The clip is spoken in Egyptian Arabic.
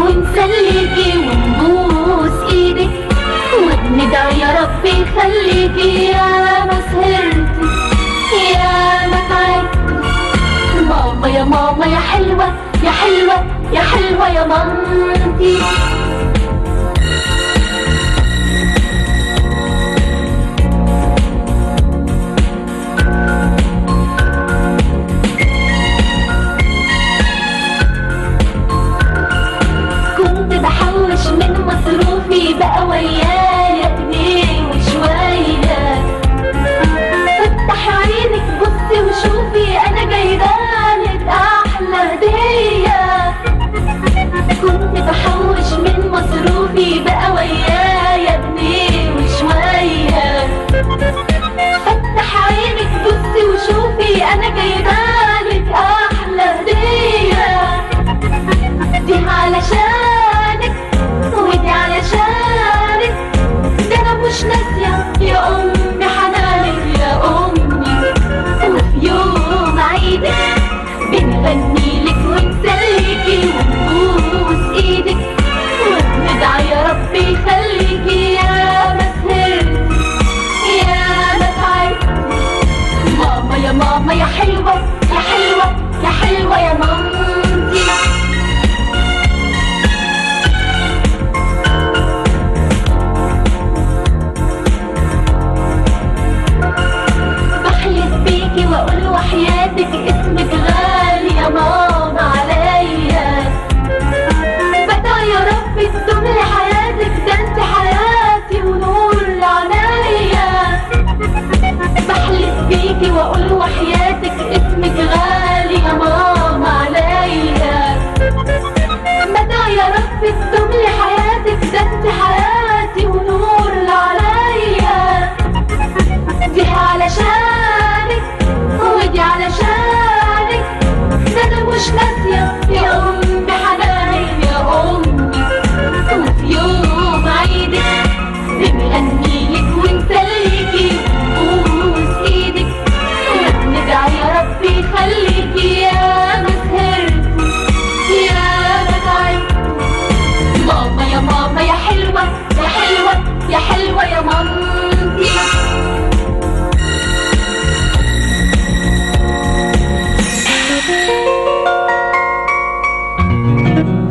ونسليكي ونبوس ايدك وبندعي يا رب يخليكي يا ما سهرتي يا ما تعبتي ماما يا ماما يا حلوة يا حلوة يا حلوة يا مامتي كنت بحوش من مصروفي بقى ويايا جنيه وشوية فتح عينك بصي وشوفي انا جايبالك احلى هدية كنت بحوش من مصروفي بقى ويايا جنيه وشوية فتح عينك بصي وشوفي انا جايبالك احلى هدية دي علشانك ودي علشانك ده انا مش ناسية يا امي حنانك يا امي وفي يوم عيدك بنغني لك ونسليكي ونبوس ايدك وندعي يا رب يخليكي يا ما سهرتي يا ما تعبتي ماما يا ماما يا حلوة يا حلوة يا حلوة يا مامتي بحلف بيكي واقول وحياتك اسمك غالي يا ماما عليا بدعي يا رب تدوم لي حياتك ده انت حياتي ونور لعنايا بحلف بيكي واقول وحياتك اسمك غالي يا ماما عليا بدعي يا رب تدوم لي حياتك ده انت حياتي ونور لعنايا دي علشانك ودي علشانك ده انا مش ناسية يا امي حنانك يا امي وفي يوم عيدك بنغني لك ونسليكي ونبوس ايدك وندعي يا رب يخليكي يا ما سهرتي يا ما تعبتي ماما يا ماما يا حلوة يا حلوة يا حلوة يا مامتي thank you